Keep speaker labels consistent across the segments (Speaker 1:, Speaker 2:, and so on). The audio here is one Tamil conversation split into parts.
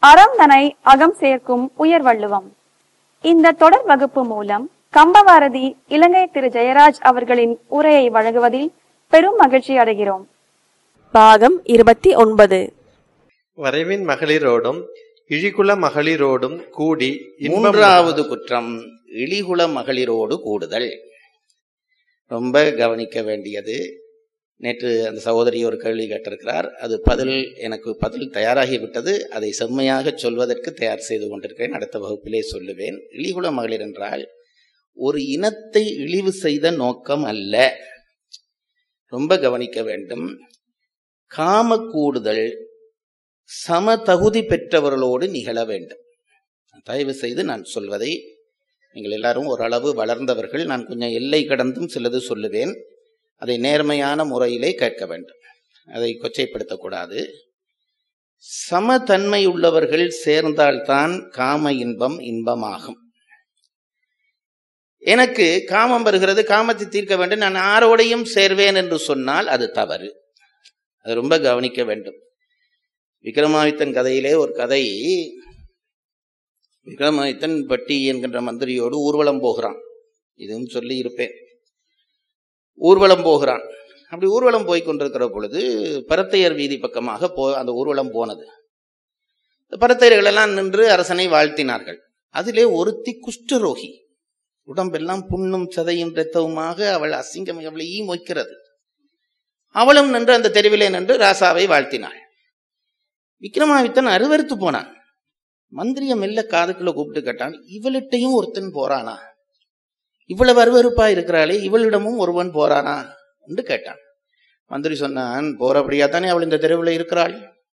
Speaker 1: அறம் தனை அகம் சேர்க்கும் உயர்வள்ளுவம் இந்த தொடர் வகுப்பு மூலம் கம்பவாரதி இலங்கை திரு ஜெயராஜ் அவர்களின் உரையை வழங்குவதில் பெரும் மகிழ்ச்சி அடைகிறோம்
Speaker 2: பாகம் இருபத்தி ஒன்பது
Speaker 3: வரைவின் மகளிரோடும் இழிகுல மகளிரோடும் கூடி இன்பம்
Speaker 4: மூன்றாவது குற்றம் இழிகுல மகளிரோடு கூடுதல் ரொம்ப கவனிக்க வேண்டியது நேற்று அந்த சகோதரி ஒரு கேள்வி கேட்டிருக்கிறார் அது பதில் எனக்கு பதில் தயாராகி விட்டது அதை செம்மையாக சொல்வதற்கு தயார் செய்து கொண்டிருக்கிறேன் அடுத்த வகுப்பிலே சொல்லுவேன் இழிகுல மகளிர் என்றால் ஒரு இனத்தை இழிவு செய்த நோக்கம் அல்ல ரொம்ப கவனிக்க வேண்டும் காம கூடுதல் சம தகுதி பெற்றவர்களோடு நிகழ வேண்டும் தயவு செய்து நான் சொல்வதை நீங்கள் எல்லாரும் ஓரளவு வளர்ந்தவர்கள் நான் கொஞ்சம் எல்லை கடந்தும் சிலது சொல்லுவேன் அதை நேர்மையான முறையிலே கேட்க வேண்டும் அதை கொச்சைப்படுத்தக்கூடாது சமதன்மை உள்ளவர்கள் சேர்ந்தால்தான் காம இன்பம் இன்பமாகும் எனக்கு காமம் வருகிறது காமத்தை தீர்க்க வேண்டும் நான் ஆரோடையும் சேர்வேன் என்று சொன்னால் அது தவறு அது ரொம்ப கவனிக்க வேண்டும் விக்ரமாதித்தன் கதையிலே ஒரு கதை விக்ரமாதித்தன் பட்டி என்கின்ற மந்திரியோடு ஊர்வலம் போகிறான் இதுவும் சொல்லி இருப்பேன் ஊர்வலம் போகிறான் அப்படி ஊர்வலம் போய் கொண்டிருக்கிற பொழுது பரத்தையர் வீதி பக்கமாக போ அந்த ஊர்வலம் போனது இந்த பரத்தையர்கள் எல்லாம் நின்று அரசனை வாழ்த்தினார்கள் அதிலே ஒருத்தி குஷ்டரோகி உடம்பெல்லாம் புண்ணும் சதையும் இரத்தவுமாக அவள் அசிங்கம் அவளை ஈ மொய்க்கிறது அவளும் நின்று அந்த தெருவிலே நின்று ராசாவை வாழ்த்தினாள் விக்ரமாதித்தன் அருவருத்து போனான் மந்திரிய மெல்ல காதுக்குள்ள கூப்பிட்டு கேட்டான் இவளிட்டையும் ஒருத்தன் போறானா இவ்வளவு அருவருப்பா இருக்கிறாளே இவளிடமும் ஒருவன் போறானா என்று கேட்டான் மந்திரி சொன்னான் போறபடியா தானே அவள் இந்த தெருவில் இருக்கிறாள்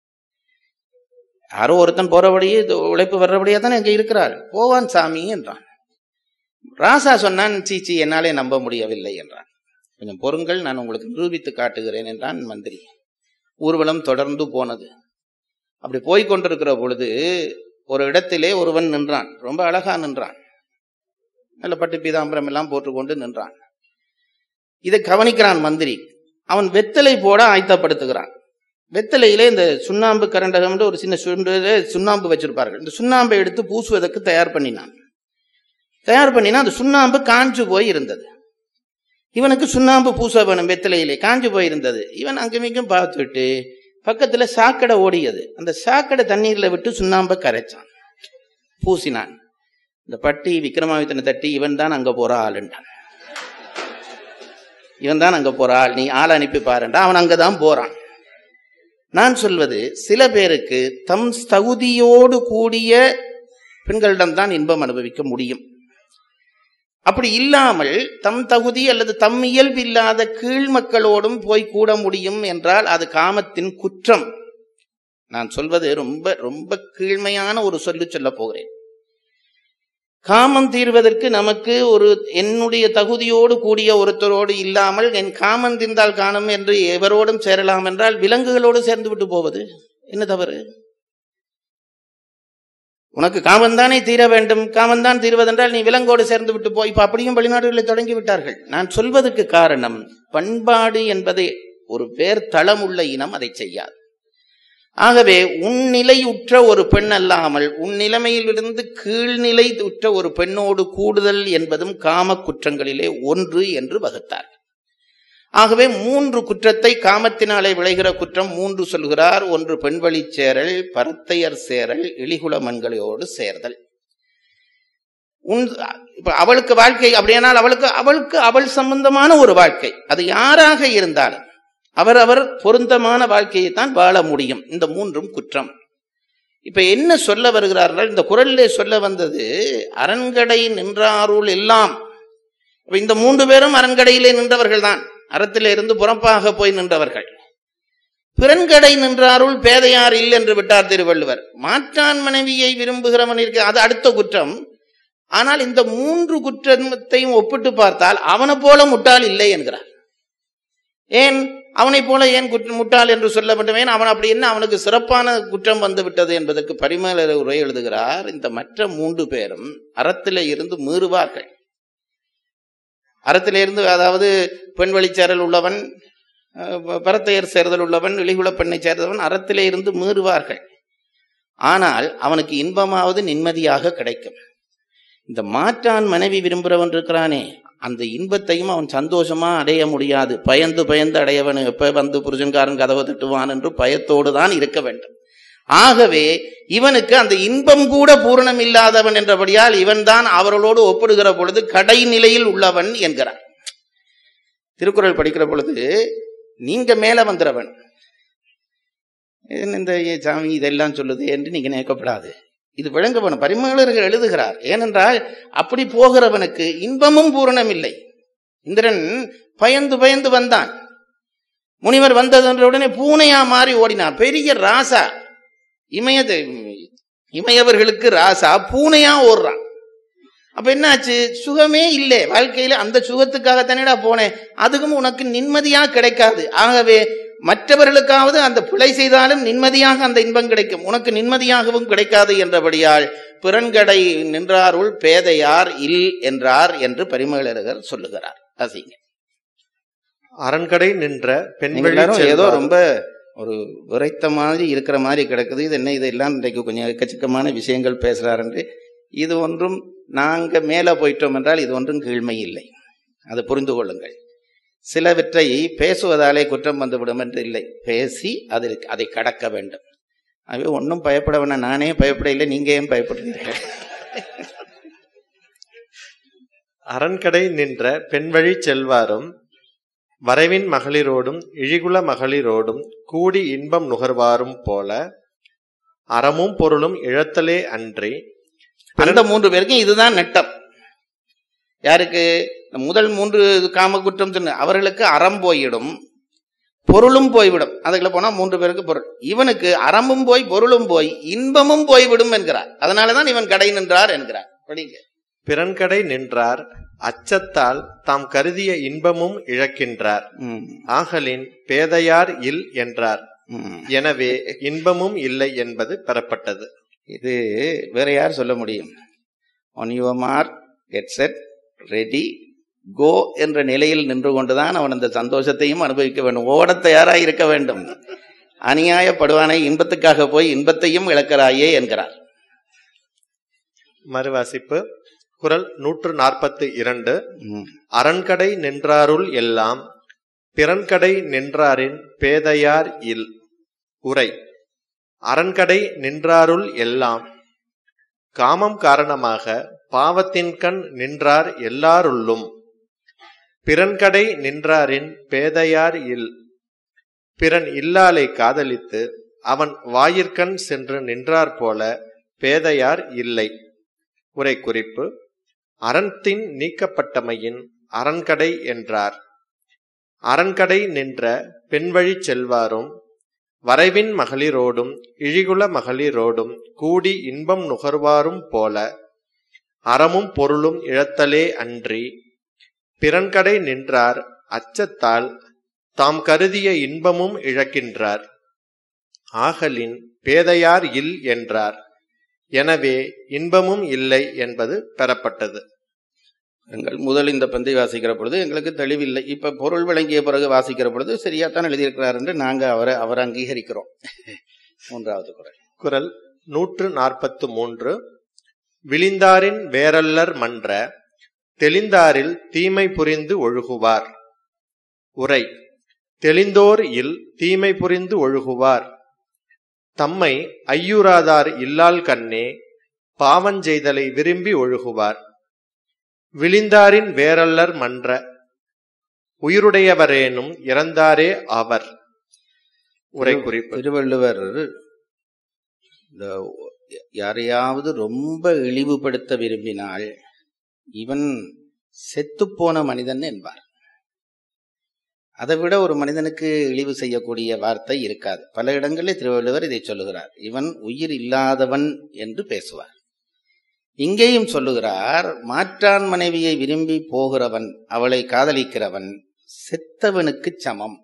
Speaker 4: யாரோ ஒருத்தன் போறபடியே இது உழைப்பு வர்றபடியா தானே இங்க இருக்கிறாள் போவான் சாமி என்றான் ராசா சொன்னான் சீச்சி என்னாலே நம்ப முடியவில்லை என்றான் கொஞ்சம் பொருங்கள் நான் உங்களுக்கு நிரூபித்து காட்டுகிறேன் என்றான் மந்திரி ஊர்வலம் தொடர்ந்து போனது அப்படி போய் கொண்டிருக்கிற பொழுது ஒரு இடத்திலே ஒருவன் நின்றான் ரொம்ப அழகா நின்றான் நல்ல பட்டு பீதாம்பரம் எல்லாம் போட்டுக்கொண்டு நின்றான் இதை கவனிக்கிறான் மந்திரி அவன் வெத்தலை போட ஆயத்தப்படுத்துகிறான் வெத்தலையிலே இந்த சுண்ணாம்பு கரண்டகம்ன்ற ஒரு சின்ன சுண்டு சுண்ணாம்பு வச்சிருப்பார்கள் இந்த சுண்ணாம்பை எடுத்து பூசுவதற்கு தயார் பண்ணினான் தயார் பண்ணினா அந்த சுண்ணாம்பு காஞ்சு போய் இருந்தது இவனுக்கு சுண்ணாம்பு பூச வேணும் வெத்தலையிலே காஞ்சு போய் இருந்தது இவன் அங்குமிங்கும் பார்த்துட்டு பக்கத்துல சாக்கடை ஓடியது அந்த சாக்கடை தண்ணீர்ல விட்டு சுண்ணாம்பை கரைச்சான் பூசினான் இந்த பட்டி விக்ரமாதித்தனை தட்டி இவன் தான் அங்க போற ஆளுன்றான் இவன் தான் அங்க போற ஆள் நீ ஆள் அனுப்பி பாருண்டா அவன் அங்கதான் போறான் நான் சொல்வது சில பேருக்கு தம் தகுதியோடு கூடிய பெண்களிடம்தான் இன்பம் அனுபவிக்க முடியும் அப்படி இல்லாமல் தம் தகுதி அல்லது தம் இயல்பு இல்லாத கீழ் மக்களோடும் போய் கூட முடியும் என்றால் அது காமத்தின் குற்றம் நான் சொல்வது ரொம்ப ரொம்ப கீழ்மையான ஒரு சொல்லு சொல்ல போகிறேன் காமம் தீர்வதற்கு நமக்கு ஒரு என்னுடைய தகுதியோடு கூடிய ஒருத்தரோடு இல்லாமல் என் காமம் தீர்ந்தால் காணும் என்று எவரோடும் சேரலாம் என்றால் விலங்குகளோடு சேர்ந்து விட்டு போவது என்ன தவறு உனக்கு காமந்தானே தீர வேண்டும் காமந்தான் தீர்வதென்றால் நீ விலங்கோடு சேர்ந்து விட்டு போ இப்ப அப்படியும் வெளிநாடுகளில் தொடங்கி விட்டார்கள் நான் சொல்வதற்கு காரணம் பண்பாடு என்பதை ஒரு பேர் தளமுள்ள இனம் அதை செய்யாது ஆகவே உன்னிலை உற்ற ஒரு பெண் அல்லாமல் உன் நிலைமையிலிருந்து கீழ்நிலை உற்ற ஒரு பெண்ணோடு கூடுதல் என்பதும் காம குற்றங்களிலே ஒன்று என்று வகுத்தார் ஆகவே மூன்று குற்றத்தை காமத்தினாலே விளைகிற குற்றம் மூன்று சொல்கிறார் ஒன்று பெண்வழி சேரல் பரத்தையர் சேரல் இழிகுல மண்களோடு சேர்தல் உன் இப்ப அவளுக்கு வாழ்க்கை அப்படியானால் அவளுக்கு அவளுக்கு அவள் சம்பந்தமான ஒரு வாழ்க்கை அது யாராக இருந்தாலும் அவர் அவர் பொருந்தமான வாழ்க்கையை தான் வாழ முடியும் இந்த மூன்றும் குற்றம் இப்ப என்ன சொல்ல வருகிறார்கள் இந்த குரலிலே சொல்ல வந்தது அரண்கடை நின்றாருள் எல்லாம் இப்ப இந்த மூன்று பேரும் அரண்கடையிலே நின்றவர்கள் தான் அறத்திலே இருந்து புறப்பாக போய் நின்றவர்கள் பிறன்கடை நின்றாருள் பேதையார் இல்லை என்று விட்டார் திருவள்ளுவர் மாற்றான் மனைவியை விரும்புகிறவன் இருக்க அது அடுத்த குற்றம் ஆனால் இந்த மூன்று குற்றத்தையும் ஒப்பிட்டு பார்த்தால் அவனை போல முட்டாள் இல்லை என்கிறார் ஏன் அவனை போல ஏன் குற்றம் முட்டாள் என்று சொல்ல வேண்டும் ஏன் அவன் அப்படி என்ன அவனுக்கு சிறப்பான குற்றம் வந்து விட்டது என்பதற்கு பரிமேல உரை எழுதுகிறார் இந்த மற்ற மூன்று பேரும் அறத்திலே இருந்து மீறுவார்கள் அறத்திலே இருந்து அதாவது பெண் வழிச்சேரல் உள்ளவன் அஹ், பரத்தையர் சேர்தல் உள்ளவன் இழிகுல பெண்ணை சேர்ந்தவன் அறத்திலே இருந்து மீறுவார்கள் ஆனால் அவனுக்கு இன்பமாவது நிம்மதியாக கிடைக்கும் இந்த மாற்றான் மனைவி விரும்புகிறவன் இருக்கிறானே அந்த இன்பத்தையும் அவன் சந்தோஷமா அடைய முடியாது பயந்து பயந்து அடையவன் எப்ப வந்து புருஷன்காரன் கதவை தட்டுவான் என்று பயத்தோடு தான் இருக்க வேண்டும் ஆகவே இவனுக்கு அந்த இன்பம் கூட பூரணம் இல்லாதவன் என்றபடியால் இவன்தான் அவர்களோடு ஒப்பிடுகிற பொழுது கடைநிலையில் உள்ளவன் என்கிறார் திருக்குறள் படிக்கிற பொழுது நீங்க மேல வந்துறவன் என்ன இந்த சாமி இதெல்லாம் சொல்லுது என்று நீங்க நினைக்கப்படாது இது விளங்கவன் பரிமளர்கள் எழுதுகிறார் ஏனென்றால் அப்படி போகிறவனுக்கு இன்பமும் பூரணம் இல்லை இந்திரன் பயந்து பயந்து வந்தான் முனிவர் வந்ததென்ற உடனே பூனையா மாறி ஓடினான் பெரிய ராசா இமயது இமயவர்களுக்கு ராசா பூனையா ஓடுறான் அப்ப என்னாச்சு சுகமே இல்லை வாழ்க்கையில அந்த சுகத்துக்காக தானேடா போனேன் அதுக்கும் உனக்கு நிம்மதியா கிடைக்காது ஆகவே மற்றவர்களுக்காவது அந்த பிழை செய்தாலும் நிம்மதியாக அந்த இன்பம் கிடைக்கும் உனக்கு நிம்மதியாகவும் கிடைக்காது என்றபடியால் பிறன்கடை நின்றாருள் பேதையார் இல் என்றார் என்று பரிமேலழகர் சொல்லுகிறார் அசிங்க
Speaker 3: அரண்கடை நின்ற
Speaker 4: நீங்க
Speaker 3: பெண்வழி
Speaker 4: எல்லாரும் ஏதோ
Speaker 3: செல்வார்.
Speaker 4: ரொம்ப ஒரு விரைத்த மாதிரி இருக்கிற மாதிரி கிடக்குது இது என்ன இதெல்லாம் இன்றைக்கு கொஞ்சம் எக்கச்சக்கமான விஷயங்கள் பேசுறாரு இது ஒன்றும் நாங்க மேல போயிட்டோம் என்றால் இது ஒன்றும் கீழ்மை இல்லை அதை புரிந்து கொள்ளுங்கள் சிலவற்றை பேசுவதாலே குற்றம் வந்துவிடும் என்று இல்லை பேசி அதில் அதை கடக்க வேண்டும் ஆகவே ஒன்றும் பயப்பட வேணாம் நானே பயப்பட இல்லை நீங்க ஏன் பயப்படுறீர்கள்
Speaker 3: அரண்கடை நின்ற பெண்வழி செல்வாரும் வரைவின் மகளிரோடும் இழிகுல மகளிரோடும் கூடி இன்பம் நுகர்வாரும் போல அறமும் பொருளும் இழத்தலே அன்றி
Speaker 4: அந்த மூன்று பேருக்கும் இதுதான் நெட்டம் யாருக்கு இந்த முதல் மூன்று காம குற்றம் சொன்ன அவர்களுக்கு அறம் போயிடும் பொருளும் போய்விடும் அதுக்குள்ள போனா மூன்று பேருக்கு பொருள் இவனுக்கு அறமும் போய் பொருளும் போய் இன்பமும் போய்விடும் என்கிறார் அதனாலதான் இவன் கடை நின்றார் என்கிறார் படிங்க
Speaker 3: பிறன்கடை நின்றார் அச்சத்தால் தாம் கருதிய இன்பமும் இழக்கின்றார்
Speaker 4: ம்,
Speaker 3: ஆகலின் பேதையார் இல் என்றார்
Speaker 4: ம்.
Speaker 3: எனவே இன்பமும் இல்லை என்பது பெறப்பட்டது
Speaker 4: இது வேற யார் சொல்ல முடியும் on your mark get set ready go என்ற நிலையில் நின்று கொண்டுதான் அவன் அந்த சந்தோஷத்தையும் அனுபவிக்க வேண்டும் ஓடத் தயாராக இருக்க வேண்டும் அநியாயப்படுவானை இன்பத்துக்காக போய் இன்பத்தையும் இழக்கிறாயே என்கிறார்
Speaker 3: மறுவாசிப்பு குரல் நூற்று நாற்பத்து இரண்டு
Speaker 4: ம்.
Speaker 3: அரண்கடை நின்றாருள் எல்லாம் பிறன்கடை நின்றாரின் பேதையார் இல் உரை அரண்கடை நின்றாருள் எல்லாம் காமம் காரணமாக பாவத்தின் கண் நின்றார் எல்லாருள்ளும் பிறன்கடை நின்றாரின் பேதையார் இல் பிறன் இல்லாலை காதலித்து அவன் வாயிற்கண் சென்று நின்றார் போல பேதையார் இல்லை உரை குறிப்பு அரண்தின் நீக்கப்பட்டமையின் அரண்கடை என்றார் அரண்கடை நின்ற பெண்வழி செல்வாரும் வரைவின் மகளிரோடும் இழிகுல மகளிரோடும் கூடி இன்பம் நுகர்வாரும் போல அறமும் பொருளும் இழத்தலே அன்றி பிறன்கடை நின்றார் அச்சத்தால் தாம் கருதிய இன்பமும் இழக்கின்றார் ஆகலின் பேதையார் இல் என்றார் எனவே இன்பமும் இல்லை என்பது பெறப்பட்டது
Speaker 4: எங்கள் முதல் இந்த பந்தை வாசிக்கிற பொழுது எங்களுக்கு தெளிவில்லை இப்ப பொருள் விளங்கிய பிறகு வாசிக்கிற பொழுது சரியாத்தான் எழுதியிருக்கிறார் என்று நாங்க அவரை அவர் அங்கீகரிக்கிறோம் மூன்றாவது குரல்
Speaker 3: குரல் நூற்று நாற்பத்து மூன்று விழிந்தாரின் வேரல்லர் மன்ற தெளிந்தாரில் தீமை புரிந்து ஒழுகுவார் உரை தெளிந்தோர் இல் தீமை புரிந்து ஒழுகுவார் தம்மை ஐயுறாதார் இல்லால் கண்ணே பாவஞ்செய்தலை விரும்பி ஒழுகுவார் விழிந்தாரின் வேரல்லர் மன்ற உயிருடையவரேனும் இறந்தாரே ஆவர் உரை குறிப்பு
Speaker 4: திருவள்ளுவர் இந்த யாரையாவது ரொம்ப இழிவுபடுத்த விரும்பினால் இவன் செத்துப்போன மனிதன் என்பார் அதை விட ஒரு மனிதனுக்கு இழிவு செய்யக்கூடிய வார்த்தை இருக்காது பல இடங்களில் திருவள்ளுவர் இதை சொல்லுகிறார் இவன் உயிர் இல்லாதவன் என்று பேசுவார் இங்கேயும் சொல்லுகிறார் மாற்றான் மனைவியை விரும்பி போகிறவன் அவளை காதலிக்கிறவன் செத்தவனுக்கு சமம்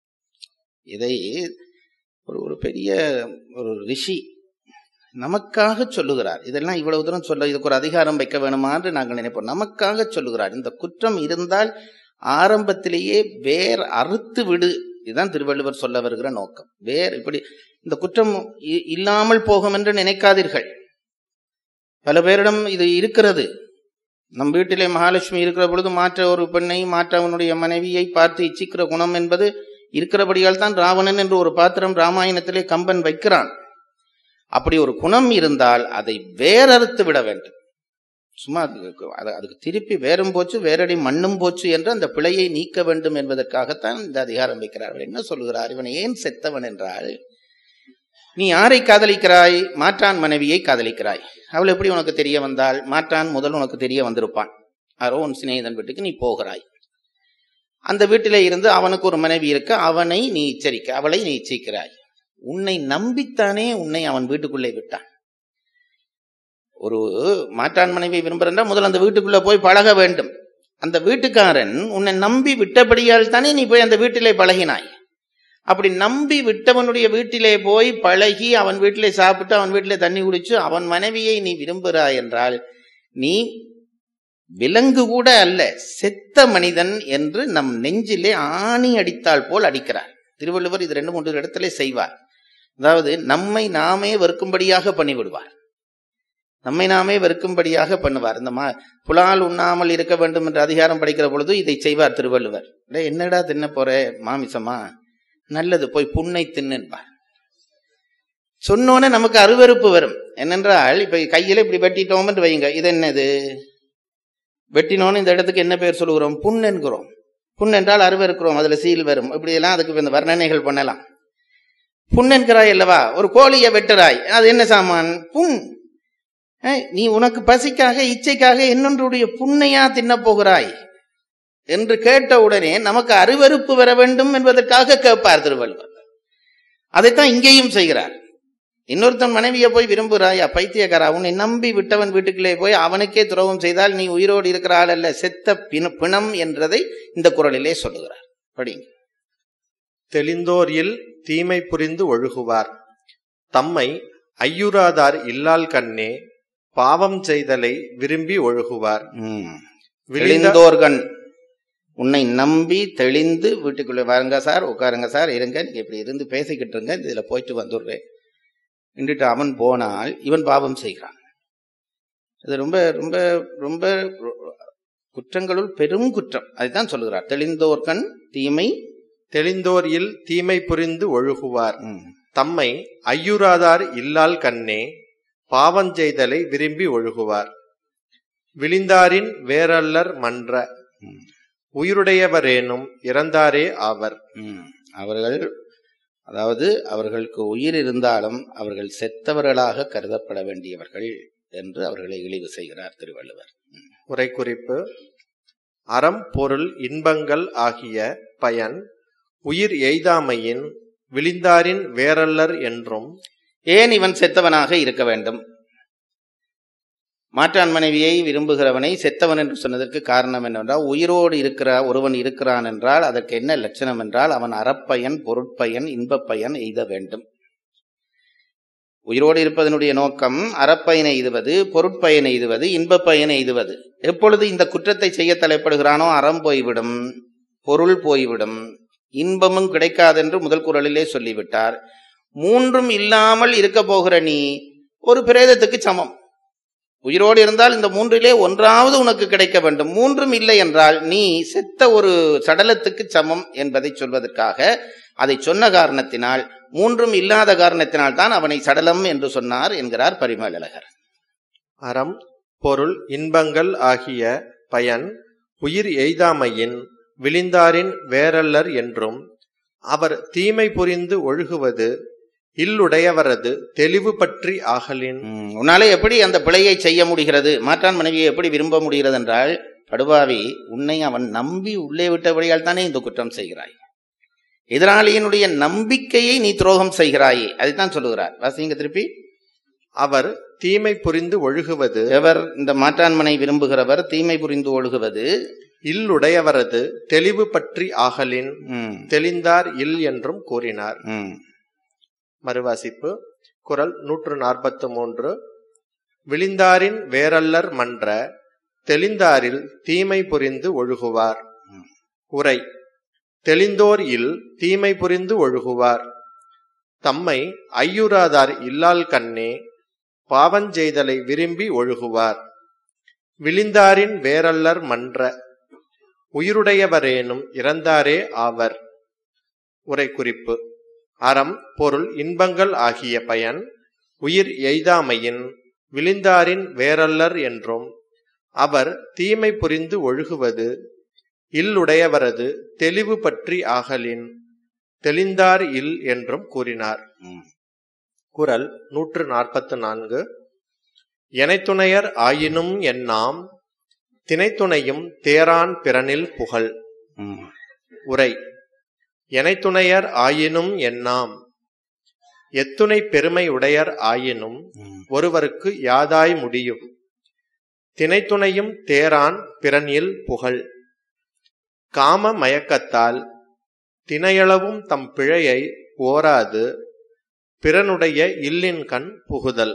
Speaker 4: இதை ஒரு ஒரு பெரிய ஒரு ரிஷி நமக்காக சொல்லுகிறார் இதெல்லாம் இவ்வளவு தூரம் சொல்ல இதுக்கு ஒரு அதிகாரம் வைக்க வேணுமா என்று நாங்கள் நினைப்போம் நமக்காக சொல்லுகிறார் இந்த குற்றம் இருந்தால் ஆரம்பத்திலேயே வேர் அறுத்து விடு இதுதான் திருவள்ளுவர் சொல்ல வருகிற நோக்கம் வேர் இப்படி இந்த குற்றம் இ- இல்லாமல் போகும் என்று நினைக்காதீர்கள் பல பேரிடம் இது இருக்கிறது நம் வீட்டிலே மகாலட்சுமி இருக்கிற பொழுது மாற்ற ஒரு பெண்ணை மாற்ற அவனுடைய மனைவியை பார்த்து இச்சிக்கிற குணம் என்பது இருக்கிறபடியால் தான் ராவணன் என்று ஒரு பாத்திரம் ராமாயணத்திலே கம்பன் வைக்கிறான் அப்படி ஒரு குணம் இருந்தால் அதை வேறறுத்து விட வேண்டும் சும்மா அதுக்கு அது- அதுக்கு திருப்பி வேறும் போச்சு வேறடி மண்ணும் போச்சு என்று அந்த பிழையை நீக்க வேண்டும் என்பதற்காகத்தான் இந்த அதிகாரம் வைக்கிறார்கள் என்ன சொல்லுகிறார் இவன் ஏன் செத்தவன் என்றால் நீ யாரை காதலிக்கிறாய் மாற்றான் மனைவியை காதலிக்கிறாய் அவள் எப்படி உனக்கு தெரிய வந்தால் மாற்றான் முதல் உனக்கு தெரிய வந்திருப்பான் யாரோ உன் சிநேகிதன் வீட்டுக்கு நீ போகிறாய் அந்த வீட்டிலே இருந்து அவனுக்கு ஒரு மனைவி இருக்க அவனை நீ எச்சரிக்க அவளை நீ எச்சரிக்கிறாய் உன்னை நம்பித்தானே உன்னை அவன் வீட்டுக்குள்ளே விட்டான் ஒரு மாற்றான் மனைவி விரும்புறா முதல்ல அந்த வீட்டுக்குள்ள போய் பழக வேண்டும் அந்த வீட்டுக்காரன் உன்னை நம்பி விட்டபடியால் தானே நீ போய் அந்த வீட்டிலே பழகினாய் அப்படி நம்பி விட்டவனுடைய வீட்டிலே போய் பழகி அவன் வீட்டிலே சாப்பிட்டு அவன் வீட்டிலே தண்ணி குடிச்சு அவன் மனைவியை நீ விரும்புகிறாய் என்றால் நீ விலங்கு கூட அல்ல செத்த மனிதன் என்று நம் நெஞ்சிலே ஆணி அடித்தால் போல் அடிக்கிறார் திருவள்ளுவர் இது ரெண்டு மூன்று இடத்திலே செய்வார் அதாவது நம்மை நாமே வெறுக்கும்படியாக பண்ணிவிடுவார் நம்மை நாமே வெறுக்கும்படியாக பண்ணுவார் இந்த மா புலால் உண்ணாமல் இருக்க வேண்டும் என்ற அதிகாரம் படிக்கிற பொழுது இதை செய்வார் திருவள்ளுவர் டேய், என்னடா தின்ன போற மாமிசமா நல்லது போய் புண்ணை தின்னுன்பார் சொன்னோன்னே நமக்கு அருவருப்பு வரும் என்னென்றால் இப்ப கையில இப்படி வெட்டிட்டோம் என்று வைங்க இது என்னது வெட்டினோன்னு இந்த இடத்துக்கு என்ன பேர் சொல்லுகிறோம் புண் என்கிறோம் புண் என்றால் அருவருக்கிறோம் அதுல சீல் வரும் இப்படி எல்லாம் அதுக்கு இந்த வர்ணனைகள் பண்ணலாம் புண் என்கிறாய் அல்லவா ஒரு கோழியை வெட்டுறாய் அது என்ன சாமான் புண் ஏய், நீ உனக்கு பசிக்காக இச்சைக்காக இன்னொன்றுடைய புண்ணையா தின்னப் போகிறாய் என்று கேட்ட உடனே நமக்கு அருவருப்பு வர வேண்டும் என்பதற்காக கேட்பார் திருவள்ளுவர் அதைத்தான் இங்கேயும் செய்கிறார் இன்னொருத்தன் மனைவியை போய் விரும்புகிறாயா பைத்தியக்காரா உன்னை நம்பி விட்டவன் வீட்டுக்குள்ளே போய் அவனுக்கே துரோகம் செய்தால் நீ உயிரோடு இருக்கிற ஆள் அல்ல செத்த பிண- பிணம் என்றதை இந்த குரலிலே சொல்லுகிறார் படிங்க
Speaker 3: தெளிந்தோர் இல் தீமை புரிந்து ஒழுகுவார் தம்மை ஐயுறாதார் இல்லால் கண்ணே பாவம் செய்தலை விரும்பி ஒழுகுவார்
Speaker 4: ம்.
Speaker 3: விழிந்த
Speaker 4: தெளிந்தோர்கண் உன்னை நம்பி தெளிந்து வீட்டுக்குள்ள வாருங்க சார் உட்காருங்க சார் இருங்க நீங்க இப்படி இருந்து பேசிக்கிட்டு இருங்க இதுல போயிட்டு வந்துடுறேன் நின்றுட்டு அவன் போனால் இவன் பாவம் செய்கிறான் இது ரொம்ப ரொம்ப ரொம்ப குற்றங்களுள் பெரும் குற்றம் அதுதான் சொல்லுகிறார் தெளிந்தோர்கண் தீமை
Speaker 3: தெளிந்தோர் இல் தீமை புரிந்து ஒழுகுவார்
Speaker 4: ம்.
Speaker 3: தம்மை ஐயுறாதார் இல்லால் கண்ணே பாவஞ்செய்தலை விரும்பி ஒழுகுவார் விழிந்தாரின் வேறல்லர் மன்ற
Speaker 4: ம்.
Speaker 3: உயிருடையவரேனும் இறந்தாரே ஆவர்
Speaker 4: ம். அவர்கள் அதாவது அவர்களுக்கு உயிர் இருந்தாலும் அவர்கள் செத்தவர்களாக கருதப்பட வேண்டியவர்கள் என்று அவர்களை இழிவு செய்கிறார் திருவள்ளுவர்
Speaker 3: உரை குறிப்பு அறம் பொருள் இன்பங்கள் ஆகிய பயன் உயிர் எய்தாமையின் விழிந்தாரின் வேறல்லர் என்றும்
Speaker 4: ஏன் இவன் செத்தவனாக இருக்க வேண்டும் மாற்றான் மனைவியை விரும்புகிறவனை செத்தவன் என்று சொன்னதற்கு காரணம் என்னவென்றால் உயிரோடு இருக்கிற ஒருவன் இருக்கிறான் என்றால் அதற்கு என்ன லட்சணம் என்றால் அவன் அறப்பயன் பொருட்பயன் இன்பப் பயன் எய்த வேண்டும் உயிரோடு இருப்பதனுடைய நோக்கம் அறப்பயனை எய்துவது பொருட்பயனை எய்துவது இன்பப் பயனை எய்துவது எப்பொழுது இந்த குற்றத்தை செய்ய தலைப்படுகிறானோ அறம் போய்விடும் பொருள் போய்விடும் இன்பமும் கிடைக்காதென்று முதல் குரலிலே சொல்லிவிட்டார் மூன்றும் இல்லாமல் இருக்க போகிற நீ ஒரு பிரேதத்துக்கு சமம் உயிரோடு இருந்தால் இந்த மூன்றிலே ஒன்றாவது உனக்கு கிடைக்க வேண்டும் மூன்றும் இல்லை என்றால் நீ செத்த ஒரு சடலத்துக்கு சமம் என்பதை சொல்வதற்காக அதை சொன்ன காரணத்தினால் மூன்றும் இல்லாத காரணத்தினால் தான் அவனை சடலம் என்று சொன்னார் என்கிறார் பரிமளகர்
Speaker 3: அறம் பொருள் இன்பங்கள் ஆகிய பயன் உயிர் எய்தாமையின் விழிந்தாரின் வேறல்லர் என்றும் அவர் தீமை புரிந்து ஒழுகுவது இல்லுடையவரது தெளிவு பற்றி ஆகலின்
Speaker 4: ம், உன்னாலே எப்படி அந்த பிழையை செய்ய முடிகிறது மாற்றான் மனைவியை எப்படி விரும்ப முடிகிறது என்றால் படுபாவி உன்னை அவன் நம்பி உள்ளே விட்டபடியால் தானே இந்த குற்றம் செய்கிறாய் எதிராளியினுடைய நம்பிக்கையை நீ துரோகம் செய்கிறாயே அதைத்தான் சொல்லுகிறார் வாசிங்க திருப்பி
Speaker 3: அவர் தீமை புரிந்து ஒழுகுவது
Speaker 4: எவர் இந்த மாற்றான்மனை விரும்புகிறவர் தீமை புரிந்து ஒழுகுவது
Speaker 3: இல்லுடையவரது தெளிவு பற்றி ஆகலின்
Speaker 4: ம்,
Speaker 3: தெளிந்தார் இல் என்றும் கூறினார்
Speaker 4: ம்,
Speaker 3: மறுவாசிப்பு குரல் நூற்று நாற்பத்து மூன்று விழிந்தாரின் வேரல்லர் மன்ற தெளிந்தாரில் தீமை புரிந்து ஒழுகுவார் உரை தெளிந்தோர் இல் தீமை புரிந்து ஒழுகுவார் தம்மை ஐயுறாதார் இல்லால் கண்ணே பாவஞ்செய்தலை விரும்பி ஒழுகுவார் விழிந்தாரின் வேரல்லர் மன்ற உயிருடையவரேனும் இறந்தாரே ஆவர் உரை குறிப்பு அறம் பொருள் இன்பங்கள் ஆகிய பயன் உயிர் எய்தாமையின் விழிந்தாரின் வேரல்லர் என்றும் அவர் தீமை புரிந்து ஒழுகுவது இல்லுடையவரது தெளிவு பற்றி ஆகலின் தெளிந்தார் இல் என்றும் கூறினார்
Speaker 4: ம்.
Speaker 3: குரல் நூற்று நாற்பத்து நான்கு எனைத்துணையர் ஆயினும் என்னாம் தினைத்துணையும் தேரான் பிறனில் புகழ்
Speaker 4: ம்.
Speaker 3: உரை எனைத்துணையர் ஆயினும் என்னாம் எத்துணை பெருமை உடையர் ஆயினும்
Speaker 4: ம்.
Speaker 3: ஒருவருக்கு யாதாய் முடியும் தினைத்துணையும் தேரான் பிறனில் புகழ் காம மயக்கத்தால் தினையளவும் தம் பிழையை ஓராது பிறனுடைய இல்லின் கண் புகுதல்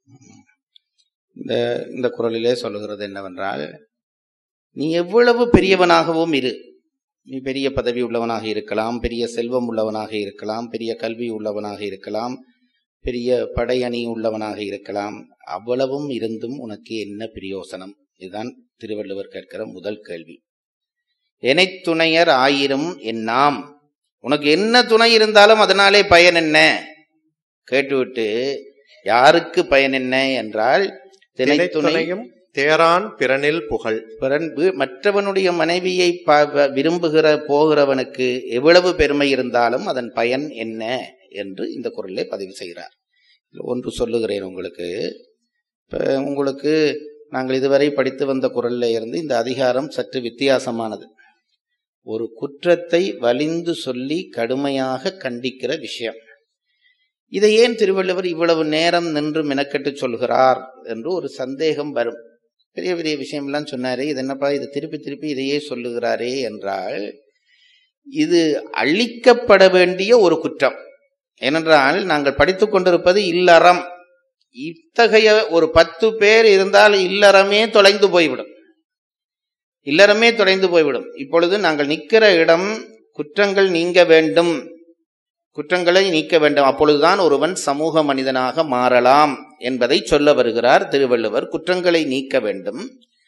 Speaker 4: இந்த இந்த குரலிலே சொல்லுகிறது என்னவென்றால் நீ எவ்வளவு பெரியவனாகவும் இரு நீ பெரிய பதவி உள்ளவனாக இருக்கலாம் பெரிய செல்வம் உள்ளவனாக இருக்கலாம் பெரிய கல்வி உள்ளவனாக இருக்கலாம் பெரிய படையணி உள்ளவனாக இருக்கலாம் அவ்வளவும் இருந்தும் உனக்கு என்ன பிரயோசனம் இதுதான் திருவள்ளுவர் கேட்கிற முதல் கேள்வி எனைத் துணையர் ஆயிரம் என்னாம் உனக்கு என்ன துணை இருந்தாலும் அதனாலே பயன் என்ன கேட்டுவிட்டு யாருக்கு பயன் என்ன என்றால் தினைத்துணை
Speaker 3: தினைத்துணையும் தேரான் பிறனில் புகழ்
Speaker 4: பிறன் வீ- மற்றவனுடைய மனைவியை ப- ப- விரும்புகிற போகிறவனுக்கு எவ்வளவு பெருமை இருந்தாலும் அதன் பயன் என்ன என்று இந்த குரலை பதிவு செய்கிறார் இதுல ஒன்று சொல்லுகிறேன் உங்களுக்கு இப்ப உங்களுக்கு நாங்கள் இதுவரை படித்து வந்த குரல்ல இருந்து இந்த அதிகாரம் சற்று வித்தியாசமானது ஒரு குற்றத்தை வலிந்து சொல்லி கடுமையாக கண்டிக்கிற விஷயம் இதை ஏன் திருவள்ளுவர் இவ்வளவு நேரம் நின்று மெனக்கெட்டு சொல்கிறார் என்று ஒரு சந்தேகம் வரும் பெரிய பெரிய விஷயம்லாம் சொன்னாரே இது என்னப்பா இது திருப்பி திருப்பி இதையே சொல்லுகிறாரே என்றால் இது அழிக்கப்பட வேண்டிய ஒரு குற்றம் ஏனென்றால் நாங்கள் படித்துக் கொண்டிருப்பது இல்லறம் இத்தகைய ஒரு பத்து பேர் இருந்தால் இல்லறமே தொலைந்து போய்விடும் இல்லறமே தொலைந்து போய்விடும் இப்பொழுது நாங்கள் நிற்கிற இடம் குற்றங்கள் நீங்க வேண்டும் குற்றங்களை நீக்க வேண்டும் அப்பொழுதுதான் ஒருவன் சமூக மனிதனாக மாறலாம் என்பதை சொல்ல வருகிறார் திருவள்ளுவர் குற்றங்களை நீக்க வேண்டும்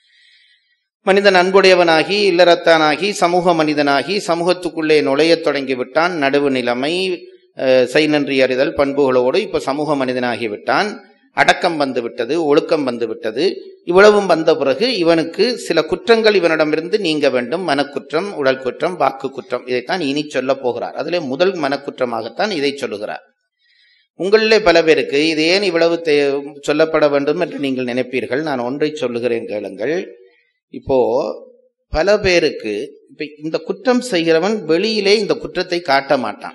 Speaker 4: மனிதன் அன்புடையவனாகி இல்லறத்தானாகி சமூக மனிதனாகி சமூகத்துக்குள்ளே நுழையத் தொடங்கிவிட்டான் நடுவு நிலைமை அஹ், செய் நன்றி அறிதல் பண்புகளோடு இப்ப சமூக மனிதனாகி விட்டான் அடக்கம் வந்து விட்டது ஒழுக்கம் வந்து விட்டது இவ்வளவும் வந்த பிறகு இவனுக்கு சில குற்றங்கள் இவனிடமிருந்து நீங்க வேண்டும் மனக்குற்றம் உடல் குற்றம் வாக்கு குற்றம் இதைத்தான் இனி சொல்ல போகிறார் அதிலே முதல் மனக்குற்றமாகத்தான் இதை சொல்லுகிறார் உங்களிலே பல பேருக்கு இது ஏன் இவ்வளவு தே- சொல்லப்பட வேண்டும் என்று நீங்கள் நினைப்பீர்கள் நான் ஒன்றை சொல்லுகிறேன் கேளுங்கள் இப்போ பல பேருக்கு இப்ப இந்த குற்றம் செய்கிறவன் வெளியிலே இந்த குற்றத்தை காட்ட மாட்டான்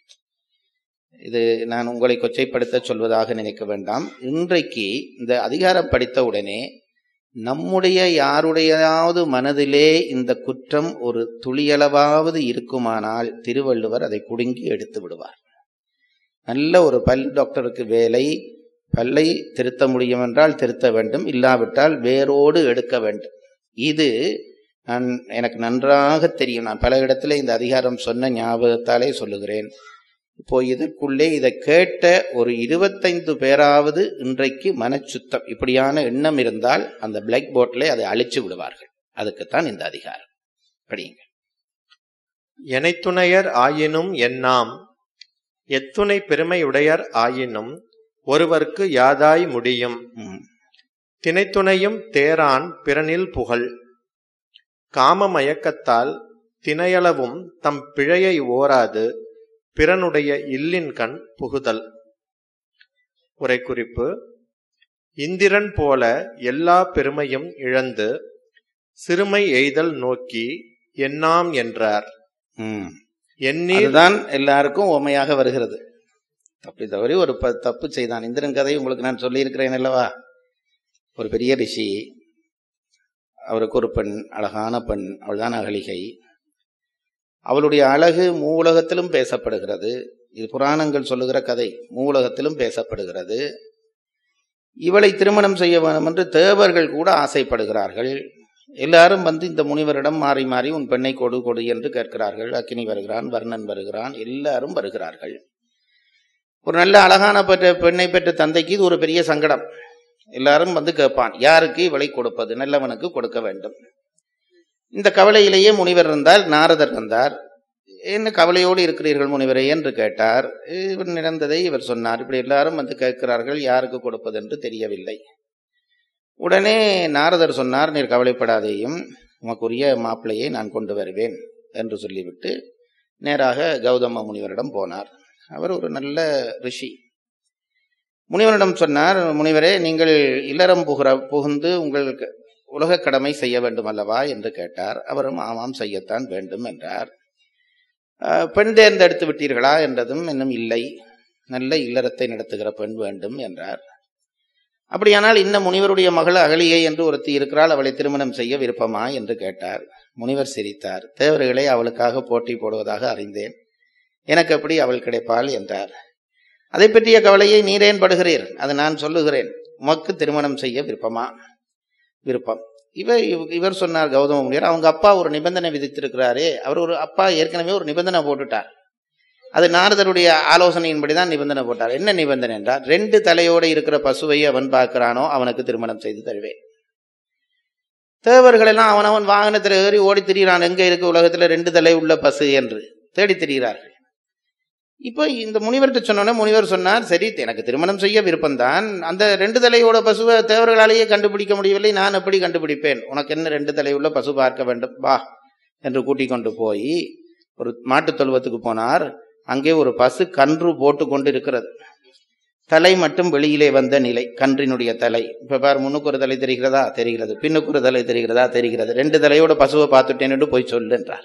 Speaker 4: இது நான் உங்களை கொச்சைப்படுத்த சொல்வதாக நினைக்க வேண்டாம் இன்றைக்கு இந்த அதிகாரம் படித்த உடனே நம்முடைய யாருடையாவது மனதிலே இந்த குற்றம் ஒரு துளியளவாவது இருக்குமானால் திருவள்ளுவர் அதை குடுங்கி எடுத்து விடுவார் நல்ல ஒரு பல் டாக்டருக்கு வேலை பல்லை திருத்த முடியும் என்றால் திருத்த வேண்டும் இல்லாவிட்டால் வேரோடு எடுக்க வேண்டும் இது நான் எனக்கு நன்றாக தெரியும் நான் பல இடத்துல இந்த அதிகாரம் சொன்ன ஞாபகத்தாலே சொல்லுகிறேன் இப்போ இதற்குள்ளே இதை கேட்ட ஒரு இருபத்தைந்து பேராவது இன்றைக்கு மனச்சுத்தம் இப்படியான எண்ணம் இருந்தால் அந்த பிளாக் போர்ட்ல அதை அழிச்சு விடுவார்கள் அதுக்குத்தான் இந்த அதிகாரம் படியுங்க
Speaker 3: எனைத்துணையர் ஆயினும் என்னாம் எத்துணை பெருமையுடையர் ஆயினும் ஒருவர்க்கு யாதாய் முடியும்
Speaker 4: ம்.
Speaker 3: தினைத்துணையும் தேரான் பிறனில் புகழ் காம மயக்கத்தால் தினையளவும் தம் பிழையை ஓராது பிறனுடைய இல்லின் கண் புகுதல் உரை குறிப்பு இந்திரன் போல எல்லா பெருமையும் இழந்து சிறுமை எய்தல் நோக்கி என்னாம் என்றார்
Speaker 4: ம்.
Speaker 3: எண்ணீர்
Speaker 4: அதுதான் எல்லாருக்கும் உண்மையாக வருகிறது தப்பி தவறி ஒரு ப- தப்பு செய்தான் இந்திரன் கதை உங்களுக்கு நான் சொல்லியிருக்கிறேன் அல்லவா ஒரு பெரிய ரிஷி அவருக்கு ஒரு பெண் அழகான பெண் அவள்தான் அகலிகை அவளுடைய அழகு மூலகத்திலும் பேசப்படுகிறது இது புராணங்கள் சொல்லுகிற கதை மூலகத்திலும் பேசப்படுகிறது இவளை திருமணம் செய்ய வேண்டும் என்று தேவர்கள் கூட ஆசைப்படுகிறார்கள் எல்லாரும் வந்து இந்த முனிவரிடம் மாறி மாறி உன் பெண்ணை கொடு கொடு என்று கேட்கிறார்கள் அக்கினி வருகிறான் வர்ணன் வருகிறான் எல்லாரும் வருகிறார்கள் ஒரு நல்ல அழகான பெற்ற பெண்ணை பெற்ற தந்தைக்கு இது ஒரு பெரிய சங்கடம் எல்லாரும் வந்து கேட்பான் யாருக்கு இவளை கொடுப்பது நல்லவனுக்கு கொடுக்க வேண்டும் இந்த கவலையிலேயே முனிவர் இருந்தார் நாரதர் இருந்தார் என்ன கவலையோடு இருக்கிறீர்கள் முனிவரே என்று கேட்டார் இவர் நடந்ததை இவர் சொன்னார் இப்படி எல்லாரும் வந்து கேட்கிறார்கள் யாருக்கு கொடுப்பது என்று தெரியவில்லை உடனே நாரதர் சொன்னார் நீர் கவலைப்படாதேயும் உமக்குரிய மாப்பிள்ளையை நான் கொண்டு வருவேன் என்று சொல்லிவிட்டு நேராக கௌதம முனிவரிடம் போனார் அவர் ஒரு நல்ல ரிஷி முனிவரிடம் சொன்னார் முனிவரே நீங்கள் இல்லறம் புகிற புகுந்து உங்களுக்கு உலக கடமை செய்ய வேண்டும் அல்லவா என்று கேட்டார் அவரும் ஆமாம் செய்யத்தான் வேண்டும் என்றார் "அஹ், பெண் தேர்ந்தெடுத்து விட்டீர்களா என்றதும் இன்னும் இல்லை நல்ல இல்லறத்தை நடத்துகிற பெண் வேண்டும் என்றார் அப்படியானால் இன்ன முனிவருடைய மகள் அகலியை என்று ஒருத்தி இருக்கிறாள் அவளை திருமணம் செய்ய விருப்பமா என்று கேட்டார் முனிவர் சிரித்தார் தேவர்களை அவளுக்காக போட்டி போடுவதாக அறிந்தேன் எனக்கு எப்படி அவள் கிடைப்பாள் என்றார் அதை பற்றிய கவலையை நீரேன் படுகிறீர் அது நான் சொல்லுகிறேன் உமக்கு திருமணம் செய்ய விருப்பமா விருப்பம் இவ இவ- இவர் சொன்னார் கௌதம முனிவர் அவங்க அப்பா ஒரு நிபந்தனை விதித்திருக்கிறாரே அவர் ஒரு அப்பா ஏற்கனவே ஒரு நிபந்தனை போட்டுட்டார் அது நாரதருடைய ஆலோசனையின்படி தான் நிபந்தனை போட்டார் என்ன நிபந்தனை என்றால் ரெண்டு தலையோடு இருக்கிற பசுவை அவன் பார்க்கிறானோ அவனுக்கு திருமணம் செய்து தருவேன் தேவர்கள் எல்லாம் அவனவன் வாகனத்தில் ஏறி ஓடி திரிகிறான் எங்க இருக்கு உலகத்துல ரெண்டு தலை உள்ள பசு என்று தேடி திரிகிறார்கள் இப்போ இந்த முனிவர்கிட்ட சொன்னோன்னே முனிவர் சொன்னார் சரி எனக்கு திருமணம் செய்ய விருப்பம்தான் அந்த ரெண்டு தலையோட பசுவை தேவர்களாலேயே கண்டுபிடிக்க முடியவில்லை நான் எப்படி கண்டுபிடிப்பேன் உனக்கு என்ன ரெண்டு தலையுள்ள பசு பார்க்க வேண்டும் வா என்று கூட்டிக் கொண்டு போய் ஒரு மாட்டுத் தொழுவத்துக்கு போனார் அங்கே ஒரு பசு கன்று போட்டு கொண்டு இருக்கிறது தலை மட்டும் வெளியிலே வந்த நிலை கன்றினுடைய தலை இப்ப பாரு முன்னுக்கு ஒரு தலை தெரிகிறதா தெரிகிறது பின்னுக்கு ஒரு தலை தெரிகிறதா தெரிகிறது ரெண்டு தலையோட பசுவை பார்த்துட்டேன்னு போய் சொல்லு என்றார்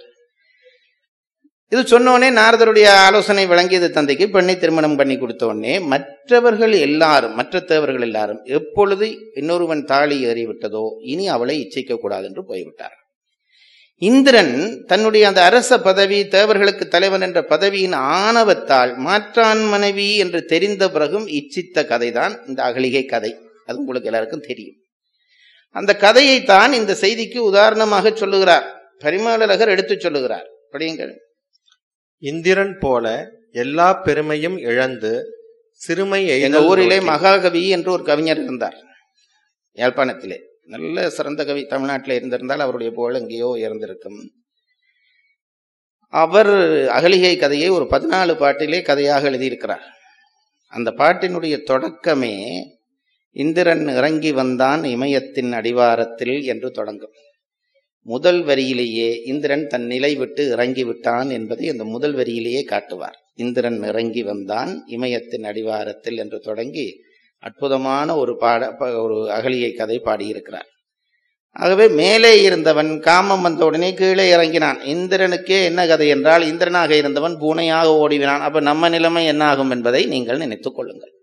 Speaker 4: இது சொன்னோடனே நாரதருடைய ஆலோசனை விளங்கியது தந்தைக்கு பெண்ணை திருமணம் பண்ணி கொடுத்த உடனே மற்றவர்கள் எல்லாரும் மற்ற தேவர்கள் எல்லாரும் எப்பொழுது இன்னொருவன் தாலி ஏறிவிட்டதோ இனி அவளை இச்சைக்க கூடாது என்று போய்விட்டார் இந்திரன் தன்னுடைய அந்த அரச பதவி தேவர்களுக்கு தலைவன் என்ற பதவியின் ஆணவத்தால் மாற்றான் மனைவி என்று தெரிந்த பிறகும் இச்சித்த கதைதான் இந்த அகலிகை கதை அது உங்களுக்கு எல்லாருக்கும் தெரியும் அந்த கதையைத்தான் இந்த செய்திக்கு உதாரணமாக சொல்லுகிறார் பரிமளகர் எடுத்துச் சொல்லுகிறார் படியுங்கள்
Speaker 3: இந்திரன் போல எல்லா பெருமையும் இழந்து சிறுமை
Speaker 4: எங்க
Speaker 3: எய்தல்
Speaker 4: ஊரிலே
Speaker 3: நோக்கி-
Speaker 4: மகாகவி என்று ஒரு கவிஞர் இருந்தார் யாழ்ப்பாணத்திலே நல்ல சிறந்த கவி தமிழ்நாட்டில் இருந்திருந்தால் அவருடைய புகழ் எங்கேயோ இருந்திருக்கும் அவர் அகலிகை கதையை ஒரு பதினாலு பாட்டிலே கதையாக எழுதியிருக்கிறார் அந்த பாட்டினுடைய தொடக்கமே இந்திரன் இறங்கி வந்தான் இமயத்தின் அடிவாரத்தில் என்று தொடங்கும் முதல் வரியிலேயே இந்திரன் தன் நிலை விட்டு இறங்கி விட்டான் என்பதை அந்த முதல் வரியிலேயே காட்டுவார் இந்திரன் இறங்கி வந்தான் இமயத்தின் அடிவாரத்தில் என்று தொடங்கி அற்புதமான ஒரு பாட ப- ஒரு அகலியை கதை பாடியிருக்கிறார் ஆகவே மேலே இருந்தவன் காமம் வந்த உடனே கீழே இறங்கினான் இந்திரனுக்கே என்ன கதை என்றால் இந்திரனாக இருந்தவன் பூனையாக ஓடிவினான் அப்ப நம்ம நிலைமை என்ன ஆகும் என்பதை நீங்கள் நினைத்துக் கொள்ளுங்கள்